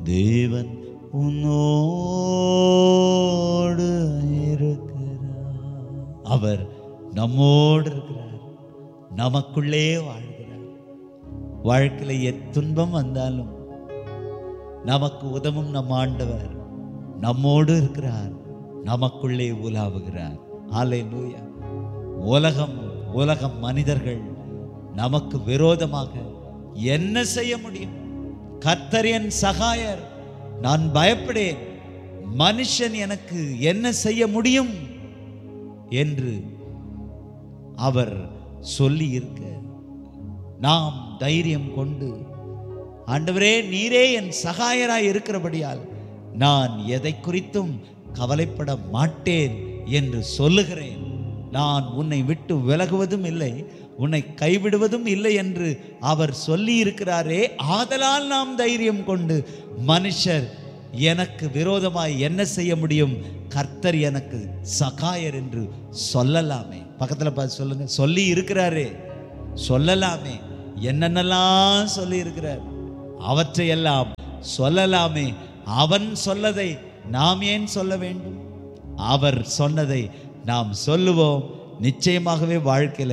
தேவன் உன்னோடு இருக்கிறார் அவர் நம்மோடு இருக்கிறார் நமக்குள்ளே வாழ்கிறார் வாழ்க்கையில் எத்துன்பம் வந்தாலும் நமக்கு உதவும் நம் ஆண்டவர் நம்மோடு இருக்கிறார் நமக்குள்ளே உலாவுகிறார் ஹalleluya உலகம் உலகம் மனிதர்கள் நமக்கு விரோதமாக என்ன செய்ய முடியும் கர்த்தர் என் சகாயர் நான் பயப்படேன் மனுஷன் எனக்கு என்ன செய்ய முடியும் என்று அவர் சொல்லி இருக்க நாம் தைரியம் கொண்டு ஆண்டவரே நீரே என் சகாயராய் இருக்கிறபடியால் நான் எதை குறித்தும் கவலைப்பட மாட்டேன் என்று சொல்லுகிறேன் நான் உன்னை விட்டு விலகுவதும் இல்லை உன்னை கைவிடுவதும் இல்லை என்று அவர் சொல்லி இருக்கிறாரே ஆதலால் நாம் தைரியம் கொண்டு மனுஷர் எனக்கு விரோதமாய் என்ன செய்ய முடியும் கர்த்தர் எனக்கு சகாயர் என்று சொல்லலாமே பக்கத்துல பார்த்து சொல்லுங்க சொல்லி இருக்கிறாரே சொல்லலாமே என்னென்னலாம் சொல்லி இருக்கிறார் அவற்றையெல்லாம் சொல்லலாமே அவன் சொல்லதை நாம் ஏன் சொல்ல வேண்டும் அவர் சொன்னதை நாம் சொல்லுவோம் நிச்சயமாகவே வாழ்க்கையில